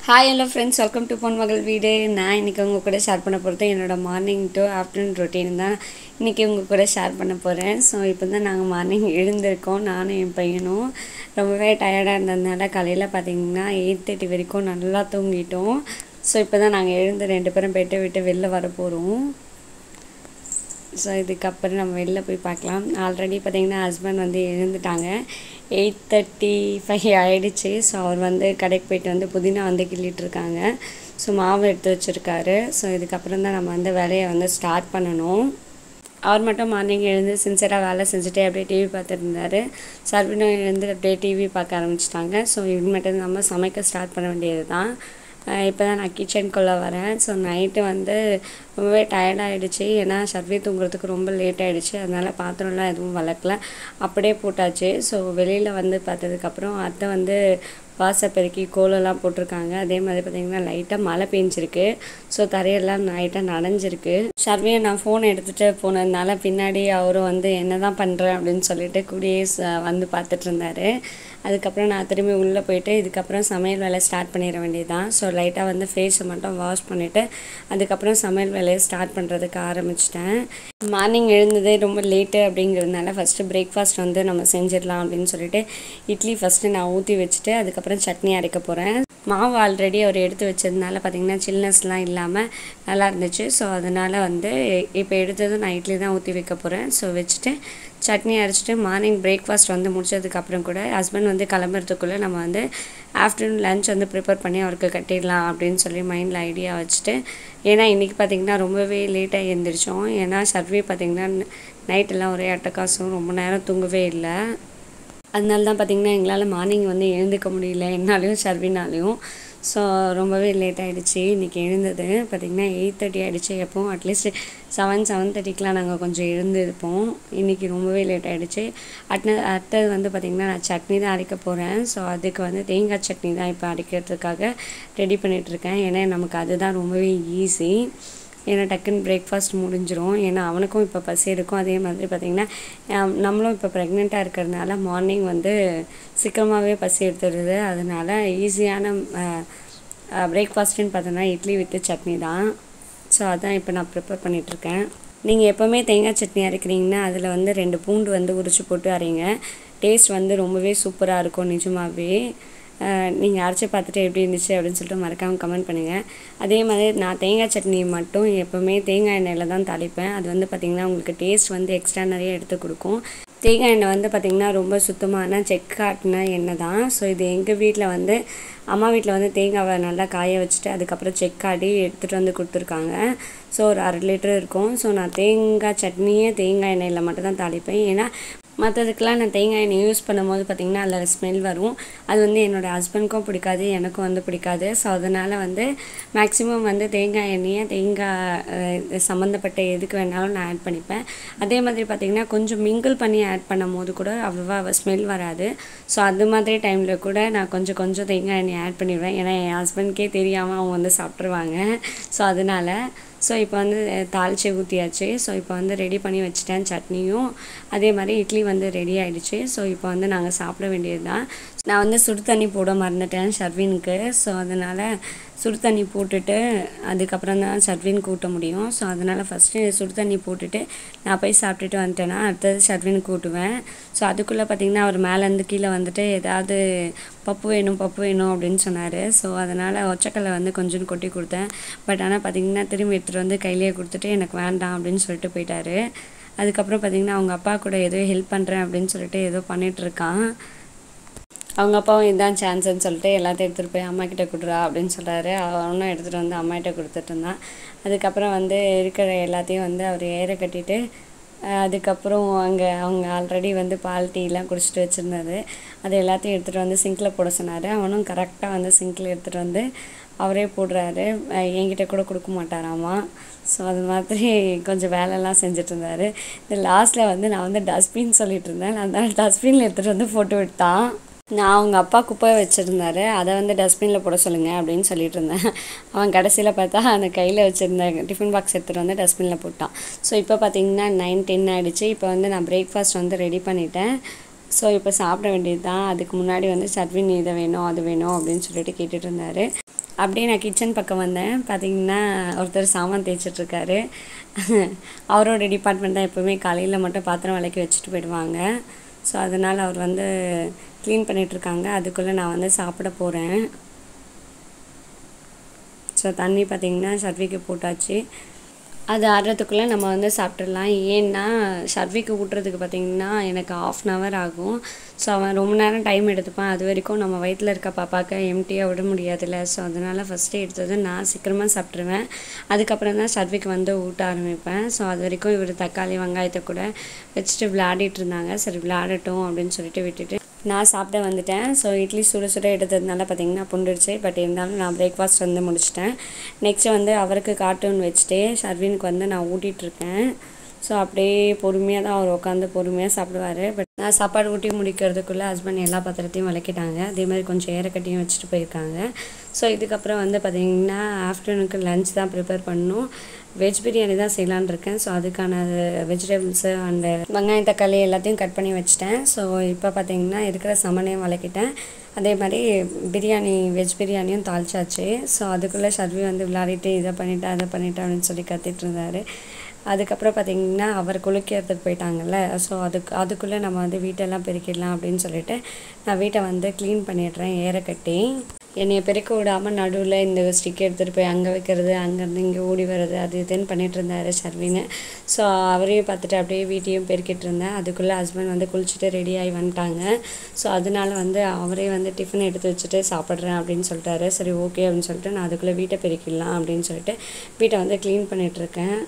hi hello friends welcome to Pon Magal வீடு நான் இன்றைக்கி உங்கள் கூட ஷேர் பண்ண போகிறது என்னோடய மார்னிங் டு ஆஃப்டர்நூன் ரொட்டீன் தான் இன்றைக்கி உங்கள் கூட ஷேர் பண்ண போகிறேன் ஸோ இப்போ தான் நாங்கள் மார்னிங் எழுந்திருக்கோம் நானும் என் பையனும் ரொம்பவே டயர்டாக இருந்ததுனால காலையில் பார்த்தீங்கன்னா எயிட் தேர்ட்டி வரைக்கும் நல்லா தூங்கிட்டோம் ஸோ இப்போ தான் நாங்கள் எழுந்து ரெண்டு பேரும் பெட்டை விட்டு வெளில வர போகிறோம் ஸோ இதுக்கப்புறம் நம்ம வெளில போய் பார்க்கலாம் ஆல்ரெடி பார்த்தீங்கன்னா ஹஸ்பண்ட் வந்து எழுந்துட்டாங்க எயிட் தேர்ட்டி ஃபைவ் ஆகிடுச்சு ஸோ அவர் வந்து கடைக்கு போயிட்டு வந்து புதினா வந்து கிள்ளிட்டு இருக்காங்க ஸோ மாவு எடுத்து வச்சுருக்காரு ஸோ இதுக்கப்புறம் தான் நம்ம வந்து வேலையை வந்து ஸ்டார்ட் பண்ணணும் அவர் மட்டும் மார்னிங் எழுந்து சின்சியராக வேலை செஞ்சுட்டே அப்படியே டிவி பார்த்துட்டு இருந்தார் சர்வினும் எழுந்து அப்படியே டிவி பார்க்க ஆரம்பிச்சிட்டாங்க ஸோ இது மட்டும் நம்ம சமைக்க ஸ்டார்ட் பண்ண வேண்டியது தான் இப்போ தான் நான் கிச்சனுக்குள்ளே வரேன் ஸோ நைட்டு வந்து ரொம்பவே டயர்டாகிடுச்சு ஏன்னா சர்வி தூங்குறதுக்கு ரொம்ப லேட் ஆகிடுச்சு அதனால் பாத்திரம்லாம் எதுவும் வளர்க்கல அப்படியே போட்டாச்சு ஸோ வெளியில் வந்து பார்த்ததுக்கப்புறம் அத்தை வந்து வாசை பெருக்கி கோலெல்லாம் போட்டிருக்காங்க அதே மாதிரி பார்த்திங்கன்னா லைட்டாக மழை பெஞ்சிருக்கு ஸோ தரையெல்லாம் லைட்டாக நனைஞ்சிருக்கு ஷர்வியை நான் ஃபோன் எடுத்துகிட்டு போனதுனால பின்னாடி அவரும் வந்து என்ன தான் பண்ணுறேன் அப்படின்னு சொல்லிட்டு கூடியே வந்து பார்த்துட்டு இருந்தார் அதுக்கப்புறம் நான் திரும்பி உள்ளே போயிட்டு இதுக்கப்புறம் சமையல் வேலை ஸ்டார்ட் பண்ணிட வேண்டியதுதான் ஸோ லைட்டாக வந்து ஃபேஸை மட்டும் வாஷ் பண்ணிவிட்டு அதுக்கப்புறம் சமையல் வேலையை ஸ்டார்ட் பண்ணுறதுக்கு ஆரம்பிச்சிட்டேன் மார்னிங் எழுந்ததே ரொம்ப லேட்டு அப்படிங்கிறதுனால ஃபஸ்ட்டு பிரேக்ஃபாஸ்ட் வந்து நம்ம செஞ்சிடலாம் அப்படின்னு சொல்லிட்டு இட்லி ஃபஸ்ட்டு நான் ஊற்றி வச்சுட்டு அதுக்கப்புறம் சட்னி அரைக்க போகிறேன் மாவு ஆல்ரெடி அவர் எடுத்து வச்சதுனால பார்த்திங்கன்னா சில்னஸ்லாம் இல்லாமல் நல்லா இருந்துச்சு ஸோ அதனால் வந்து இப்போ எடுத்ததும் நான் இட்லி தான் ஊற்றி வைக்க போகிறேன் ஸோ வச்சுட்டு சட்னி அரைச்சிட்டு மார்னிங் பிரேக்ஃபாஸ்ட் வந்து முடிச்சதுக்கப்புறம் கூட ஹஸ்பண்ட் வந்து கிளம்புறதுக்குள்ளே நம்ம வந்து ஆஃப்டர்நூன் லன்ச் வந்து ப்ரிப்பேர் பண்ணி அவருக்கு கட்டிடலாம் அப்படின்னு சொல்லி மைண்டில் ஐடியா வச்சுட்டு ஏன்னா இன்றைக்கி பார்த்திங்கன்னா ரொம்பவே லேட்டாக எழுந்திரிச்சோம் ஏன்னா சர்வே பார்த்திங்கன்னா நைட்டெல்லாம் ஒரே அட்டகாசம் ரொம்ப நேரம் தூங்கவே இல்லை அதனால தான் பார்த்திங்கன்னா எங்களால் மார்னிங் வந்து எழுந்துக்க முடியல என்னாலையும் சர்வினாலையும் ஸோ ரொம்பவே லேட் ஆகிடுச்சு இன்றைக்கி எழுந்தது பார்த்திங்கன்னா எயிட் தேர்ட்டி ஆகிடுச்சு எப்போவும் அட்லீஸ்ட் செவன் செவன் தேர்ட்டிக்கெலாம் நாங்கள் கொஞ்சம் எழுந்திருப்போம் இன்றைக்கி ரொம்பவே லேட் ஆகிடுச்சு அட்ன அடுத்தது வந்து பார்த்திங்கன்னா நான் சட்னி தான் அரைக்க போகிறேன் ஸோ அதுக்கு வந்து தேங்காய் சட்னி தான் இப்போ அரைக்கிறதுக்காக ரெடி பண்ணிகிட்ருக்கேன் ஏன்னா நமக்கு அதுதான் ரொம்பவே ஈஸி ஏன்னா டக்குன்னு பிரேக்ஃபாஸ்ட் முடிஞ்சிரும் ஏன்னா அவனுக்கும் இப்போ பசி இருக்கும் அதே மாதிரி பார்த்திங்கன்னா நம்மளும் இப்போ ப்ரெக்னெண்ட்டாக இருக்கிறதுனால மார்னிங் வந்து சீக்கிரமாகவே பசி எடுத்துடுது அதனால் ஈஸியான பிரேக்ஃபாஸ்ட்டுன்னு பார்த்தோன்னா இட்லி வித்து சட்னி தான் ஸோ அதான் இப்போ நான் ப்ரிப்பேர் பண்ணிகிட்ருக்கேன் நீங்கள் எப்போவுமே தேங்காய் சட்னி அரைக்கிறீங்கன்னா அதில் வந்து ரெண்டு பூண்டு வந்து உரிச்சு போட்டு அரைங்க டேஸ்ட் வந்து ரொம்பவே சூப்பராக இருக்கும் நிஜமாகவே நீங்கள் அரைச்சி பார்த்துட்டு எப்படி இருந்துச்சு அப்படின்னு சொல்லிட்டு மறக்காமல் கமெண்ட் பண்ணுங்கள் அதே மாதிரி நான் தேங்காய் சட்னி மட்டும் எப்போவுமே தேங்காய் எண்ணெயில் தான் தாளிப்பேன் அது வந்து பார்த்திங்கன்னா உங்களுக்கு டேஸ்ட் வந்து எக்ஸ்ட்ரா நிறைய எடுத்து கொடுக்கும் தேங்காய் எண்ணெய் வந்து பார்த்திங்கன்னா ரொம்ப சுத்தமான செக் காட்டின எண்ணெய் தான் ஸோ இது எங்கள் வீட்டில் வந்து அம்மா வீட்டில் வந்து தேங்காவை நல்லா காய வச்சுட்டு அதுக்கப்புறம் செக் காட்டி எடுத்துகிட்டு வந்து கொடுத்துருக்காங்க ஸோ ஒரு அரை லிட்டர் இருக்கும் ஸோ நான் தேங்காய் சட்னியே தேங்காய் எண்ணெயில் மட்டும் தான் தாளிப்பேன் ஏன்னா மற்றதுக்கெலாம் நான் தேங்காய் எண்ணெய் யூஸ் பண்ணும்போது பார்த்திங்கன்னா அதில் ஸ்மெல் வரும் அது வந்து என்னோடய ஹஸ்பண்ட்க்கும் பிடிக்காது எனக்கும் வந்து பிடிக்காது ஸோ அதனால் வந்து மேக்ஸிமம் வந்து தேங்காய் எண்ணெயை தேங்காய் சம்மந்தப்பட்ட எதுக்கு வேணாலும் நான் ஆட் பண்ணிப்பேன் அதே மாதிரி பார்த்திங்கன்னா கொஞ்சம் மிங்கிள் பண்ணி ஆட் பண்ணும் போது கூட அவ்வளோவா ஸ்மெல் வராது ஸோ அது மாதிரி டைமில் கூட நான் கொஞ்சம் கொஞ்சம் தேங்காய் எண்ணெய் ஆட் பண்ணிடுவேன் ஏன்னா என் ஹஸ்பண்ட்கே தெரியாமல் அவங்க வந்து சாப்பிட்ருவாங்க ஸோ அதனால் ஸோ இப்போ வந்து தாளித்து ஊற்றியாச்சு ஸோ இப்போ வந்து ரெடி பண்ணி வச்சுட்டேன் சட்னியும் அதே மாதிரி இட்லி வந்து ரெடி ஆகிடுச்சு ஸோ இப்போ வந்து நாங்கள் சாப்பிட வேண்டியது தான் நான் வந்து சுடு தண்ணி போட மறந்துட்டேன் ஷர்வினுக்கு ஸோ அதனால் சுடு தண்ணி போட்டுட்டு அதுக்கப்புறம் தான் ஷர்வின் கூட்ட முடியும் ஸோ அதனால் ஃபஸ்ட்டு சுடு தண்ணி போட்டுட்டு நான் போய் சாப்பிட்டுட்டு வந்துட்டேன்னா அடுத்தது ஷர்வின் கூட்டுவேன் ஸோ அதுக்குள்ளே பார்த்திங்கன்னா அவர் மேலேருந்து கீழே வந்துட்டு ஏதாவது பப்பு வேணும் பப்பு வேணும் அப்படின்னு சொன்னார் ஸோ அதனால் ஒச்சக்கல்லை வந்து கொஞ்சம் கொட்டி கொடுத்தேன் பட் ஆனால் பார்த்திங்கன்னா திரும்பி எடுத்துகிட்டு வந்து கையிலேயே கொடுத்துட்டு எனக்கு வேண்டாம் அப்படின்னு சொல்லிட்டு போயிட்டாரு அதுக்கப்புறம் பார்த்திங்கன்னா அவங்க அப்பா கூட ஏதோ ஹெல்ப் பண்ணுறேன் அப்படின்னு சொல்லிட்டு ஏதோ பண்ணிகிட்ருக்கான் அவங்க அப்பாவும் இதுதான் சான்ஸ்ன்னு சொல்லிட்டு எல்லாத்தையும் எடுத்துகிட்டு போய் அம்மா கிட்டே கொடுறா அப்படின்னு சொல்கிறாரு அவனும் எடுத்துகிட்டு வந்து அம்மாகிட்ட கொடுத்துட்டு இருந்தான் அதுக்கப்புறம் வந்து இருக்கிற எல்லாத்தையும் வந்து அவர் ஏற கட்டிட்டு அதுக்கப்புறம் அங்கே அவங்க ஆல்ரெடி வந்து பால் டீலாம் குடிச்சிட்டு வச்சுருந்தாரு அது எல்லாத்தையும் எடுத்துகிட்டு வந்து சிங்கில் போட சொன்னார் அவனும் கரெக்டாக வந்து சிங்கில் எடுத்துகிட்டு வந்து அவரே போடுறாரு என்கிட்ட கூட கொடுக்க மாட்டாராமா ஸோ அது மாதிரி கொஞ்சம் வேலைலாம் செஞ்சுட்டு இருந்தார் இந்த லாஸ்ட்டில் வந்து நான் வந்து டஸ்ட்பின் சொல்லிட்டு இருந்தேன் அதனால் டஸ்ட்பினில் எடுத்துகிட்டு வந்து போட்டு விட்டான் நான் அவங்க அப்பா குப்பை வச்சுருந்தாரு அதை வந்து டஸ்ட்பினில் போட சொல்லுங்கள் அப்படின்னு சொல்லிட்டு இருந்தேன் அவன் கடைசியில் பார்த்தா அந்த கையில் வச்சுருந்த டிஃபன் பாக்ஸ் எடுத்துகிட்டு வந்து டஸ்ட்பினில் போட்டான் ஸோ இப்போ பார்த்தீங்கன்னா நைன் டென் ஆகிடுச்சு இப்போ வந்து நான் பிரேக்ஃபாஸ்ட் வந்து ரெடி பண்ணிட்டேன் ஸோ இப்போ சாப்பிட வேண்டியது தான் அதுக்கு முன்னாடி வந்து சட்வின் இதை வேணும் அது வேணும் அப்படின்னு சொல்லிட்டு கேட்டுட்டு இருந்தார் அப்படியே நான் கிச்சன் பக்கம் வந்தேன் பார்த்தீங்கன்னா ஒருத்தர் சாமான் தேய்ச்சிட்ருக்காரு அவரோட டிபார்ட்மெண்ட் தான் எப்போவுமே காலையில் மட்டும் பாத்திரம் விளக்கி வச்சுட்டு போயிடுவாங்க ஸோ அதனால் அவர் வந்து க்ளீன் பண்ணிகிட்ருக்காங்க அதுக்குள்ளே நான் வந்து சாப்பிட போகிறேன் ஸோ தண்ணி பார்த்திங்கன்னா சர்விக்கு போட்டாச்சு அது ஆடுறதுக்குள்ளே நம்ம வந்து சாப்பிட்றலாம் ஏன்னா ஷர்விக்கு ஊட்டுறதுக்கு பார்த்திங்கன்னா எனக்கு ஆஃப் அன் ஹவர் ஆகும் ஸோ அவன் ரொம்ப நேரம் டைம் எடுத்துப்பான் அது வரைக்கும் நம்ம வயிற்றில் இருக்க பாப்பாக்க எம்டியாக விட முடியாதுல்ல ஸோ அதனால் ஃபஸ்ட்டு எடுத்தது நான் சீக்கிரமாக சாப்பிட்ருவேன் அதுக்கப்புறம் தான் ஷர்விக்கு வந்து ஊட்ட ஆரம்பிப்பேன் ஸோ அது வரைக்கும் இவர் தக்காளி வெங்காயத்தை கூட வச்சுட்டு விளையாடிட்டு இருந்தாங்க சரி விளையாடட்டும் அப்படின்னு சொல்லிட்டு விட்டுட்டு நான் சாப்பிட வந்துட்டேன் ஸோ இட்லி சுட சுட எடுத்ததுனால பார்த்தீங்கன்னா புண்டுடுச்சு பட் இருந்தாலும் நான் பிரேக்ஃபாஸ்ட் வந்து முடிச்சிட்டேன் நெக்ஸ்ட் வந்து அவருக்கு கார்ட்டூன் வச்சுட்டு ஷர்வினுக்கு வந்து நான் ஊட்டிகிட்ருக்கேன் ஸோ அப்படியே பொறுமையாக தான் அவர் உட்காந்து பொறுமையாக சாப்பிடுவார் பட் நான் சாப்பாடு ஊட்டி முடிக்கிறதுக்குள்ளே ஹஸ்பண்ட் எல்லா பாத்திரத்தையும் விளக்கிட்டாங்க அதே மாதிரி கொஞ்சம் ஏரக்கட்டியும் வச்சுட்டு போயிருக்காங்க ஸோ இதுக்கப்புறம் வந்து பார்த்திங்கன்னா ஆஃப்டர்நூனுக்கு லஞ்ச் தான் ப்ரிப்பேர் பண்ணணும் வெஜ் பிரியாணி தான் செய்யலான்னு இருக்கேன் ஸோ அதுக்கான வெஜிடபிள்ஸு அண்டு வெங்காயம் தக்காளி எல்லாத்தையும் கட் பண்ணி வச்சுட்டேன் ஸோ இப்போ பார்த்தீங்கன்னா இருக்கிற சமனையும் வளக்கிட்டேன் அதே மாதிரி பிரியாணி வெஜ் பிரியாணியும் தாளிச்சாச்சு ஸோ அதுக்குள்ளே ஷர்வி வந்து விளையாடிட்டு இதை பண்ணிட்டேன் அதை பண்ணிட்டேன் அப்படின்னு சொல்லி கத்திட்டு இருந்தார் அதுக்கப்புறம் பார்த்தீங்கன்னா அவர் குளிக்கிறதுக்கு போயிட்டாங்கல்ல ஸோ அதுக்கு அதுக்குள்ளே நம்ம வந்து வீட்டெல்லாம் பெருக்கிடலாம் அப்படின்னு சொல்லிட்டு நான் வீட்டை வந்து க்ளீன் பண்ணிடுறேன் ஏற கட்டி என்னைய பெருக்க விடாமல் நடுவில் இந்த ஸ்டிக் எடுத்துகிட்டு போய் அங்கே வைக்கிறது அங்கேருந்து இங்கே ஓடி வர்றது அது இதுன்னு பண்ணிகிட்டு இருந்தார் ஷர்வின்னு ஸோ அவரையும் பார்த்துட்டு அப்படியே வீட்டையும் பெருக்கிட்டு இருந்தேன் அதுக்குள்ளே ஹஸ்பண்ட் வந்து குளிச்சுட்டு ரெடி ஆகி வந்துட்டாங்க ஸோ அதனால வந்து அவரே வந்து டிஃபன் எடுத்து வச்சுட்டு சாப்பிட்றேன் அப்படின்னு சொல்லிட்டாரு சரி ஓகே அப்படின்னு சொல்லிட்டு நான் அதுக்குள்ளே வீட்டை பெருக்கிடலாம் அப்படின்னு சொல்லிட்டு வீட்டை வந்து க்ளீன் பண்ணிகிட்ருக்கேன்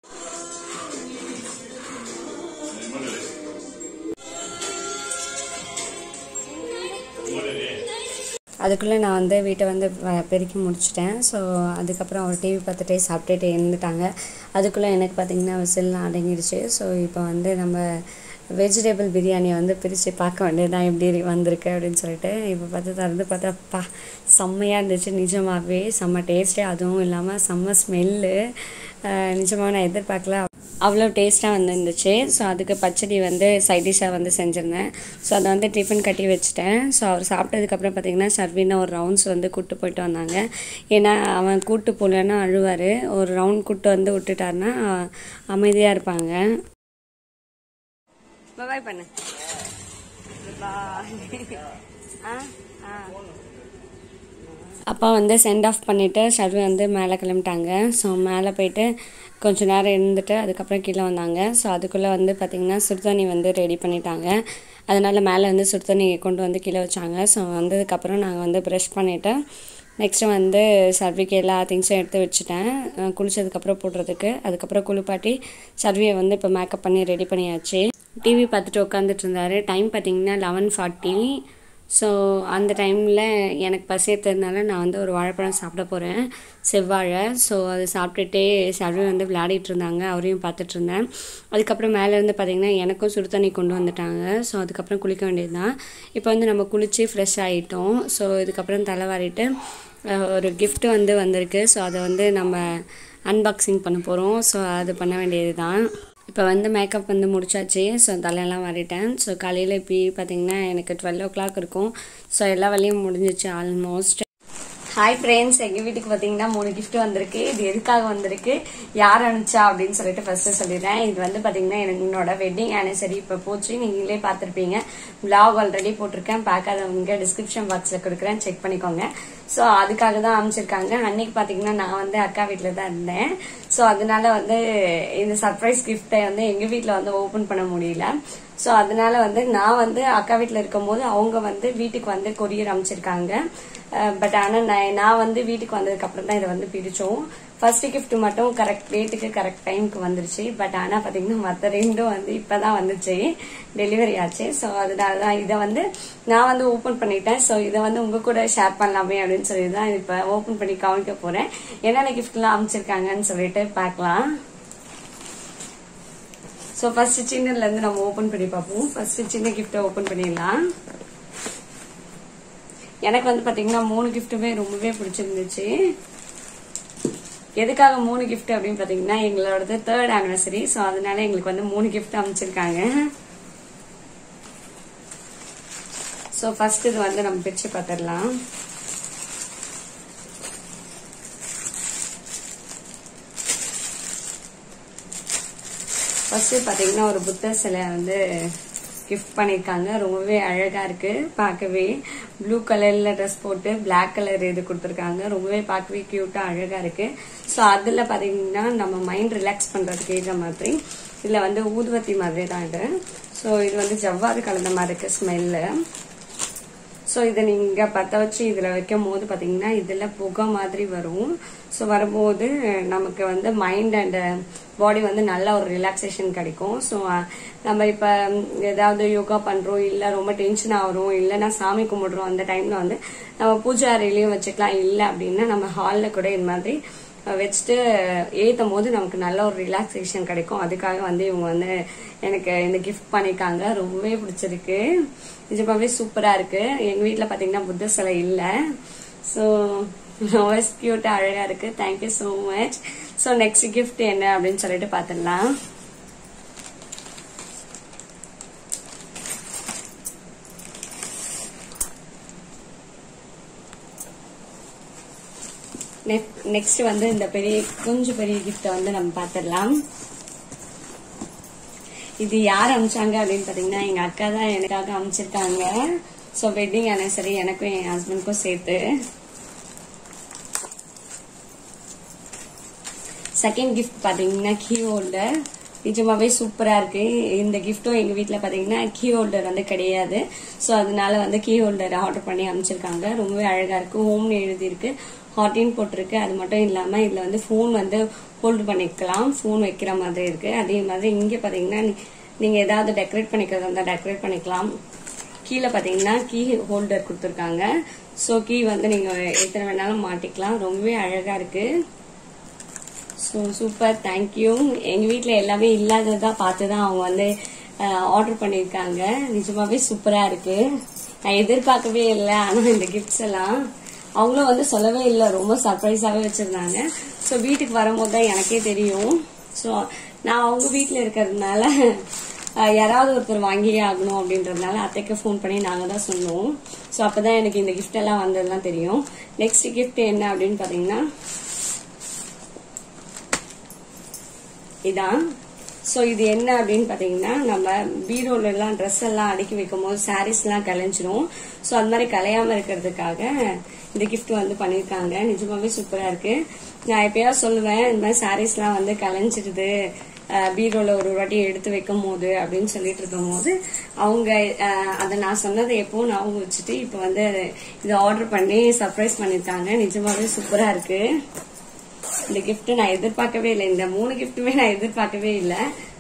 அதுக்குள்ளே நான் வந்து வீட்டை வந்து வ- பெருக்கி முடிச்சிட்டேன் ஸோ அதுக்கப்புறம் அவர் டிவி பார்த்துட்டே சாப்பிட்டுட்டு இருந்துட்டாங்க அதுக்குள்ளே எனக்கு பார்த்திங்கன்னா விசில்லாம் அடங்கிடுச்சு ஸோ இப்போ வந்து நம்ம வெஜிடபிள் பிரியாணியை வந்து பிரித்து பார்க்க வேண்டியதுதான் எப்படி இரு- வந்திருக்கு அப்படின்னு சொல்லிட்டு இப்போ பார்த்து திறந்து பார்த்தா பா செம்மையாக இருந்துச்சு நிஜமாகவே செம்ம டேஸ்ட்டு அதுவும் இல்லாமல் செம்ம ஸ்மெல்லு நிஜமாக நான் எதிர்பார்க்கல அவ்வளோ டேஸ்ட்டாக வந்து இருந்துச்சு ஸோ அதுக்கு பச்சடி வந்து சைட் டிஷ்ஷாக வந்து செஞ்சுருந்தேன் ஸோ அதை வந்து டிஃபன் கட்டி வச்சுட்டேன் ஸோ அவர் சாப்பிட்டதுக்கப்புறம் பார்த்தீங்கன்னா சர்வின்னு ஒரு ரவுண்ட்ஸ் வந்து கூப்பிட்டு போயிட்டு வந்தாங்க ஏன்னா அவன் கூட்டு போகலன்னா அழுவார் ஒரு ரவுண்ட் கூப்பிட்டு வந்து விட்டுட்டாருன்னா அமைதியாக இருப்பாங்க பாய் பண்ணு அப்பா வந்து சென்ட் ஆஃப் பண்ணிவிட்டு ஷர்வி வந்து மேலே கிளம்பிட்டாங்க ஸோ மேலே போயிட்டு கொஞ்ச நேரம் இருந்துட்டு அதுக்கப்புறம் கீழே வந்தாங்க ஸோ அதுக்குள்ளே வந்து பார்த்திங்கன்னா சுடுதண்ணி வந்து ரெடி பண்ணிட்டாங்க அதனால் மேலே வந்து சுடுதண்ணி கொண்டு வந்து கீழே வச்சாங்க ஸோ வந்ததுக்கப்புறம் நாங்கள் வந்து ப்ரஷ் பண்ணிவிட்டு நெக்ஸ்ட்டு வந்து சர்விக்கு எல்லா திங்ஸும் எடுத்து வச்சுட்டேன் அஹ் குளிச்சதுக்கப்புறம் போடுறதுக்கு அதுக்கப்புறம் குளிப்பாட்டி சர்வியை வந்து இப்போ மேக்கப் பண்ணி ரெடி பண்ணியாச்சு டிவி பார்த்துட்டு உட்காந்துட்டு இருந்தாரு டைம் பார்த்தீங்கன்னா லெவன் ஃபார்ட்டி ஸோ அந்த டைமில் எனக்கு பசி எடுத்ததுனால நான் வந்து ஒரு வாழைப்பழம் சாப்பிட போகிறேன் செவ்வாழை ஸோ அது சாப்பிட்டுட்டே சர்வி வந்து விளையாடிட்டு இருந்தாங்க அவரையும் பார்த்துட்டு இருந்தேன் அதுக்கப்புறம் மேலேருந்து பார்த்தீங்கன்னா எனக்கும் சுடு தண்ணி கொண்டு வந்துட்டாங்க ஸோ அதுக்கப்புறம் குளிக்க வேண்டியது தான் இப்போ வந்து நம்ம குளித்து ஃப்ரெஷ் ஆகிட்டோம் ஸோ இதுக்கப்புறம் தலைவாரிட்டு அஹ், ஒரு gift வந்து வந்திருக்கு ஸோ அதை வந்து நம்ம அன்பாக்சிங் பண்ண போகிறோம் ஸோ அது பண்ண வேண்டியது தான் இப்போ வந்து மேக்கப் வந்து முடிச்சாச்சு ஸோ தலையெல்லாம் வாரிட்டேன் ஸோ காலையில் இப்போ பார்த்தீங்கன்னா எனக்கு டுவெல் ஓ கிளாக் இருக்கும் ஸோ எல்லா வேலையும் முடிஞ்சிச்சு ஆல்மோஸ்ட் ஹாய் ஃப்ரெண்ட்ஸ் எங்கள் வீட்டுக்கு பார்த்தீங்கன்னா மூணு gift வந்திருக்கு இது எதுக்காக வந்திருக்கு யார் அனுப்பிச்சா அப்படின்னு சொல்லிட்டு ஃபர்ஸ்ட் சொல்லிடுறேன் இது வந்து பார்த்தீங்கன்னா எனக்கு என்னோட வெட்டிங் ஆனிவர்சரி இப்போ போச்சு நீங்களே பார்த்துருப்பீங்க vlog ஆல்ரெடி போட்டிருக்கேன் பார்க்காதவங்க டிஸ்கிரிப்ஷன் பாக்ஸில் கொடுக்குறேன் செக் பண்ணிக்கோங்க ஸோ அதுக்காக தான் அமைச்சிருக்காங்க அன்னைக்கு பார்த்தீங்கன்னா நான் வந்து அக்கா வீட்டில் தான் இருந்தேன் ஸோ அதனால வந்து இந்த சர்ப்ரைஸ் கிஃப்ட்டை வந்து எங்கள் வீட்டில் வந்து ஓப்பன் பண்ண முடியல ஸோ அதனால வந்து நான் வந்து அக்கா வீட்டில் இருக்கும்போது அவங்க வந்து வீட்டுக்கு வந்து கொரியர் அமைச்சிருக்காங்க பட் ஆனால் நான் நான் வந்து வீட்டுக்கு வந்ததுக்கு அப்புறம் தான் இதை வந்து பிரித்தோம் ஃபர்ஸ்ட் கிஃப்ட் மட்டும் கரெக்ட் டேட்டுக்கு கரெக்ட் டைமுக்கு வந்துருச்சு பட் ஆனால் பார்த்தீங்கன்னா மற்ற ரெண்டும் வந்து இப்போ தான் வந்துச்சு டெலிவரி ஆச்சு ஸோ அதனால தான் இதை வந்து நான் வந்து ஓப்பன் பண்ணிட்டேன் ஸோ இதை வந்து உங்க கூட ஷேர் பண்ணலாமே அப்படின்னு சொல்லி தான் இப்போ ஓப்பன் பண்ணி காமிக்க போகிறேன் என்னென்ன கிஃப்ட்லாம் அமைச்சிருக்காங்கன்னு சொல்லிட்டு பார்க்கலாம் ஸோ ஃபர்ஸ்ட் சின்னதுல இருந்து நம்ம ஓப்பன் பண்ணி பார்ப்போம் ஃபர்ஸ்ட் சின்ன கிஃப்ட்டை ஓப்பன் பண்ணிடலாம் எனக்கு வந்து பாத்தீங்கன்னா மூணு கிஃப்ட்டுமே ரொம்பவே பிடிச்சிருந்துச்சு எதுக்காக மூணு கிஃப்ட் அப்படின்னு பாத்தீங்கன்னா எங்களோடது தேர்ட் ஆனிவர்சரி ஸோ அதனால எங்களுக்கு வந்து மூணு கிஃப்ட் அமைச்சிருக்காங்க ஸோ ஃபர்ஸ்ட் இது வந்து நம்ம பிரிச்சு பார்த்துடலாம் ஃபர்ஸ்ட் பார்த்தீங்கன்னா ஒரு புத்தர் சிலை வந்து கிஃப்ட் பண்ணியிருக்காங்க ரொம்பவே அழகா இருக்கு பார்க்கவே ப்ளூ கலர்ல ட்ரெஸ் போட்டு பிளாக் கலர் இது கொடுத்துருக்காங்க ரொம்பவே பார்க்கவே கியூட்டா அழகா இருக்கு ஸோ அதில் பார்த்தீங்கன்னா நம்ம மைண்ட் ரிலாக்ஸ் பண்றதுக்கு ஏற்ற மாதிரி இதில் வந்து ஊதுவத்தி மாதிரி தான் இது ஸோ இது வந்து ஜவ்வாது கலந்த மாதிரி இருக்கு ஸ்மெல்லு ஸோ இதை நீங்கள் பற்ற வச்சு இதில் வைக்கும் போது பார்த்தீங்கன்னா இதில் புகை மாதிரி வரும் ஸோ வரும்போது நமக்கு வந்து மைண்ட் அண்ட் பாடி வந்து நல்ல ஒரு ரிலாக்ஸேஷன் கிடைக்கும் ஸோ நம்ம இப்போ ஏதாவது யோகா பண்ணுறோம் இல்லை ரொம்ப டென்ஷன் ஆகிறோம் இல்லைன்னா சாமி கும்பிடுறோம் அந்த டைமில் வந்து நம்ம பூஜை அறையிலையும் வச்சுக்கலாம் இல்லை அப்படின்னா நம்ம ஹாலில் கூட இது மாதிரி வச்சுட்டு ஏற்றும் போது நமக்கு நல்ல ஒரு ரிலாக்ஸேஷன் கிடைக்கும் அதுக்காக வந்து இவங்க வந்து எனக்கு இந்த கிஃப்ட் பண்ணியிருக்காங்க ரொம்பவே பிடிச்சிருக்கு நிஜமாவே சூப்பராக இருக்கு எங்கள் வீட்டில் பார்த்தீங்கன்னா புத்த சிலை இல்லை ஸோ ரொம்ப க்யூட்டாக அழகாக இருக்கு thank you so much so next gift என்ன அப்படின்னு சொல்லிட்டு பார்த்துடலாம் நெக்ஸ்ட் வந்து இந்த பெரிய கொஞ்சம் பெரிய கிஃப்ட வந்து நம்ம பார்த்துடலாம் இது யார் அமிச்சாங்க அப்படின்னு பாத்தீங்கன்னா எங்க அக்கா தான் எனக்காக அமிச்சிருக்காங்க ஸோ வெட்டிங் அனிவர்சரி எனக்கும் என் ஹஸ்பண்டுக்கும் சேர்த்து செகண்ட் கிஃப்ட் பாத்தீங்கன்னா கீ ஹோல்டர் நிஜமாவே சூப்பரா இருக்கு இந்த கிஃப்ட்டும் எங்க வீட்ல பாத்தீங்கன்னா கீ ஹோல்டர் வந்து கிடையாது ஸோ அதனால வந்து கீ ஹோல்டர் ஆர்டர் பண்ணி அனுப்பிச்சிருக்காங்க ரொம்பவே அழகா இருக்கு ஹோம்னு எழுதியிருக்கு ஹாட்டின் போட்டிருக்கு அது மட்டும் இல்லாம இதுல வந்து ஃபோன் வந்து ஹோல்டு பண்ணிக்கலாம் ஃபோன் வைக்கிற மாதிரி இருக்கு அதே மாதிரி இங்க பாத்தீங்கன்னா நீங்க ஏதாவது டெக்கரேட் பண்ணிக்கிறதா இருந்தா டெக்கரேட் பண்ணிக்கலாம் கீழே பாத்தீங்கன்னா கீ ஹோல்டர் கொடுத்துருக்காங்க ஸோ கீ வந்து நீங்க எத்தனை வேணாலும் மாட்டிக்கலாம் ரொம்பவே அழகா இருக்கு ஸோ சூப்பர் தேங்க்யூ எங்கள் வீட்டில் எல்லாமே இல்லாததா பார்த்து தான் அவங்க வந்து ஆர்டர் பண்ணியிருக்காங்க நிஜமாவே சூப்பராக இருக்கு நான் எதிர்பார்க்கவே இல்லை ஆனால் இந்த கிஃப்ட்ஸ் எல்லாம் அவங்களும் வந்து சொல்லவே இல்லை ரொம்ப சர்ப்ரைஸாகவே வச்சுருந்தாங்க ஸோ வீட்டுக்கு வரும்போது தான் எனக்கே தெரியும் ஸோ நான் அவங்க வீட்டில் இருக்கிறதுனால யாராவது ஒருத்தர் வாங்கியே ஆகணும் அப்படின்றதுனால அத்தைக்கு ஃபோன் பண்ணி நாங்கள் தான் சொன்னோம் ஸோ அப்போ தான் எனக்கு இந்த கிஃப்ட் எல்லாம் வந்ததுலாம் தெரியும் நெக்ஸ்ட் கிஃப்ட் என்ன அப்படின்னு பார்த்தீங்கன்னா இதான் ஸோ இது என்ன அப்படின்னு பார்த்தீங்கன்னா நம்ம பீரோல எல்லாம் ட்ரெஸ் எல்லாம் அடுக்கி வைக்கும் போது சாரீஸ் எல்லாம் கலைஞ்சிரும் ஸோ அது மாதிரி கலையாம இருக்கிறதுக்காக இந்த கிஃப்ட் வந்து பண்ணியிருக்காங்க நிஜமாவே சூப்பரா இருக்கு நான் எப்பயாவது சொல்லுவேன் இந்த மாதிரி சாரீஸ் எல்லாம் வந்து கலைஞ்சிடுது பீரோல ஒரு வாட்டி எடுத்து வைக்கும் போது அப்படின்னு சொல்லிட்டு இருக்கும் போது அவங்க அதை நான் சொன்னதை எப்பவும் ஞாபகம் வச்சுட்டு இப்போ வந்து இதை ஆர்டர் பண்ணி சர்ப்ரைஸ் பண்ணியிருக்காங்க நிஜமாவே சூப்பரா இருக்கு இந்த கிஃப்ட் நான் எதிர்பார்க்கவே இல்லை இந்த மூணு கிஃப்ட்டுமே நான் எதிர்பார்க்கவே இல்லை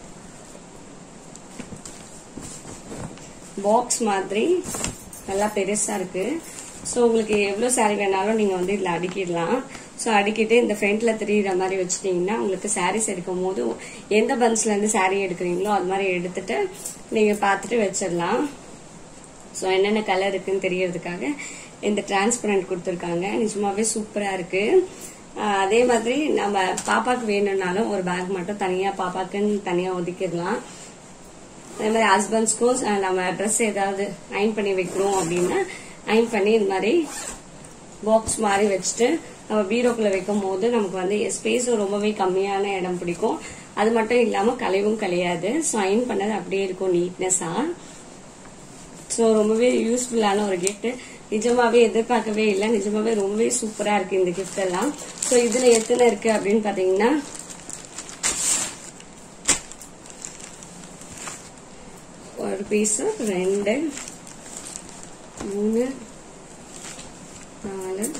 பாக்ஸ் மாதிரி நல்லா பெருசா இருக்கு ஸோ உங்களுக்கு எவ்வளோ சாரி வேணாலும் நீங்க வந்து இதுல அடுக்கிடலாம் ஸோ அடுக்கிட்டு இந்த ஃப்ரண்ட்ல தெரியுற மாதிரி வச்சுட்டீங்கன்னா உங்களுக்கு சாரீஸ் எடுக்கும் போது எந்த பன்ஸ்ல இருந்து சாரீ எடுக்கிறீங்களோ அது மாதிரி எடுத்துட்டு நீங்க பார்த்துட்டு வச்சிடலாம் ஸோ என்னென்ன கலர் இருக்குன்னு தெரியறதுக்காக இந்த டிரான்ஸ்பரண்ட் கொடுத்துருக்காங்க நிஜமாவே சூப்பரா இருக்கு அதே மாதிரி நம்ம பாப்பாக்கு வேணும்னாலும் ஒரு பேக் மட்டும் தனியா பாப்பாக்குன்னு தனியா ஒதுக்கிடலாம் அதே மாதிரி ஹஸ்பண்ட்ஸ்க்கும் நம்ம ட்ரெஸ் ஏதாவது அயன் பண்ணி வைக்கிறோம் அப்படின்னா அயன் பண்ணி இந்த மாதிரி பாக்ஸ் மாதிரி வச்சுட்டு நம்ம பீரோக்குள்ள வைக்கும் போது நமக்கு வந்து ஸ்பேஸும் ரொம்பவே கம்மியான இடம் பிடிக்கும் அது மட்டும் இல்லாம கலைவும் கலையாது ஸோ அயன் பண்ணது அப்படியே இருக்கும் நீட்னஸா ஸோ ரொம்பவே யூஸ்ஃபுல்லான ஒரு கிஃப்ட் நிஜமாவே எதிர்பார்க்கவே இல்லை நிஜமாவே ரொம்பவே சூப்பரா இருக்கு இந்த கிஃப்ட் எல்லாம் ஸோ இதுல எத்தனை இருக்கு அப்படின்னு பாத்தீங்கன்னா ஒரு பீஸ் ரெண்டு மூணு நாலு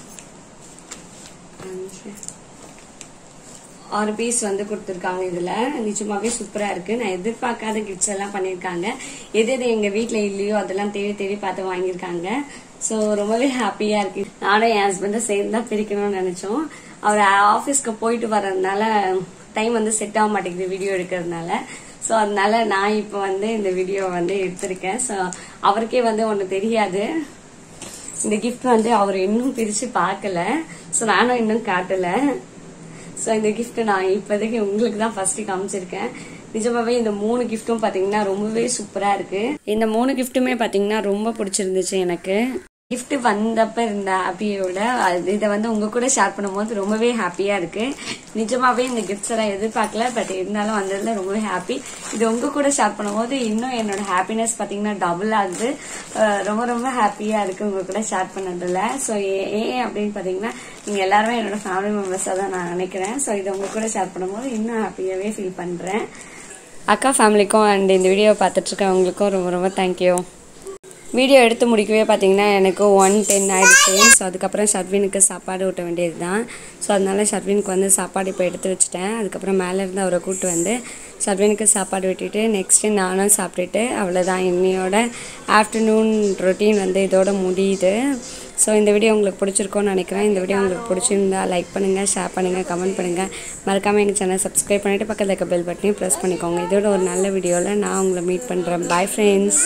அஞ்சு ஆறு பீஸ் வந்து கொடுத்துருக்காங்க இதுல நிஜமாவே சூப்பரா இருக்கு நான் எதிர்பார்க்காத கிஃப்ட்ஸ் எல்லாம் பண்ணிருக்காங்க எது எது எங்க வீட்ல இல்லையோ அதெல்லாம் தேடி தேடி பார்த்து வாங்கியிருக்காங்க ஸோ ரொம்பவே ஹாப்பியா இருக்கு நானும் என் ஹஸ்பண்டும் சேர்ந்து தான் பிரிக்கணும்னு நினைச்சோம் அவர் ஆஃபீஸ்க்கு போயிட்டு வர்றதுனால டைம் வந்து செட் ஆக மாட்டேங்குது வீடியோ எடுக்கிறதுனால ஸோ அதனால நான் இப்போ வந்து இந்த வீடியோ வந்து எடுத்திருக்கேன் ஸோ அவருக்கே வந்து ஒன்று தெரியாது இந்த கிஃப்ட் வந்து அவர் இன்னும் பிரிச்சு பார்க்கல ஸோ நானும் இன்னும் காட்டல ஸோ இந்த கிஃப்ட் நான் இப்போதைக்கு உங்களுக்கு தான் ஃபர்ஸ்ட் காமிச்சிருக்கேன் நிஜமாவே இந்த மூணு கிஃப்ட்டும் பாத்தீங்கன்னா ரொம்பவே சூப்பரா இருக்கு இந்த மூணு கிஃப்ட்டுமே பாத்தீங்கன்னா ரொம்ப பிடிச்சிருந்துச்சு எனக்கு gift வந்தப்ப இருந்த ஹாப்பியோட இதை வந்து உங்க கூட ஷேர் பண்ணும்போது ரொம்பவே ஹாப்பியா இருக்கு நிஜமாவே இந்த கிஃப்ட்ஸ் எல்லாம் எதிர்பார்க்கல பட் இருந்தாலும் வந்ததுல ரொம்பவே ஹாப்பி இது உங்க கூட ஷேர் பண்ணும்போது இன்னும் என்னோட ஹாப்பினஸ் பாத்தீங்கன்னா டபுள் ஆகுது அஹ் ரொம்ப ரொம்ப ஹாப்பியா இருக்கு உங்க கூட ஷேர் பண்ணதுல ஸோ ஏன் அப்படின்னு பாத்தீங்கன்னா நீங்க எல்லாருமே என்னோட ஃபேமிலி மெம்பர்ஸா தான் நான் நினைக்கிறேன் ஸோ இதை உங்க கூட ஷேர் பண்ணும்போது இன்னும் ஹாப்பியாவே ஃபீல் பண்றேன் அக்கா ஃபேமிலிக்கும் அண்ட் இந்த வீடியோ பார்த்துட்டு இருக்கவங்களுக்கும் ரொம்ப ரொம்ப தேங்க்யூ வீடியோ எடுத்து முடிக்கவே பார்த்தீங்கன்னா எனக்கு ஒன் டென் ஆயிடுச்சு ஸோ அதுக்கப்புறம் ஷர்வினுக்கு சாப்பாடு ஊட்ட வேண்டியது தான் ஸோ அதனால ஷர்வினுக்கு வந்து சாப்பாடு இப்போ எடுத்து வச்சுட்டேன் அதுக்கப்புறம் மேலே இருந்து அவரை கூப்பிட்டு வந்து ஷர்வினுக்கு சாப்பாடு விட்டுட்டு நெக்ஸ்ட்டு நானும் சாப்பிட்டுட்டு அவ்வளோதான் இன்னையோட ஆஃப்டர்நூன் ரொட்டீன் வந்து இதோட முடியுது ஸோ இந்த வீடியோ உங்களுக்கு பிடிச்சிருக்கோன்னு நினைக்கிறேன் இந்த வீடியோ உங்களுக்கு பிடிச்சிருந்தா லைக் பண்ணுங்கள் ஷேர் பண்ணுங்கள் கமெண்ட் பண்ணுங்கள் மறக்காமல் எங்கள் சேனல் சப்ஸ்கிரைப் பண்ணிவிட்டு பக்கத்தில் இருக்க பெல் பட்டனையும் ப்ரெஸ் பண்ணிக்கோங்க இதோட ஒரு நல்ல வீடியோவில் நான் உங்களை மீட் பண்ணுறேன் பாய் ஃப்ரெண்ட்ஸ்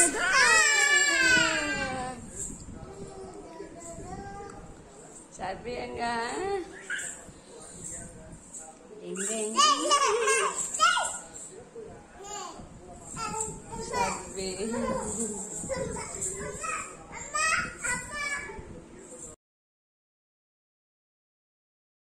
சர்பியங்க எங்க எங்க சர்பி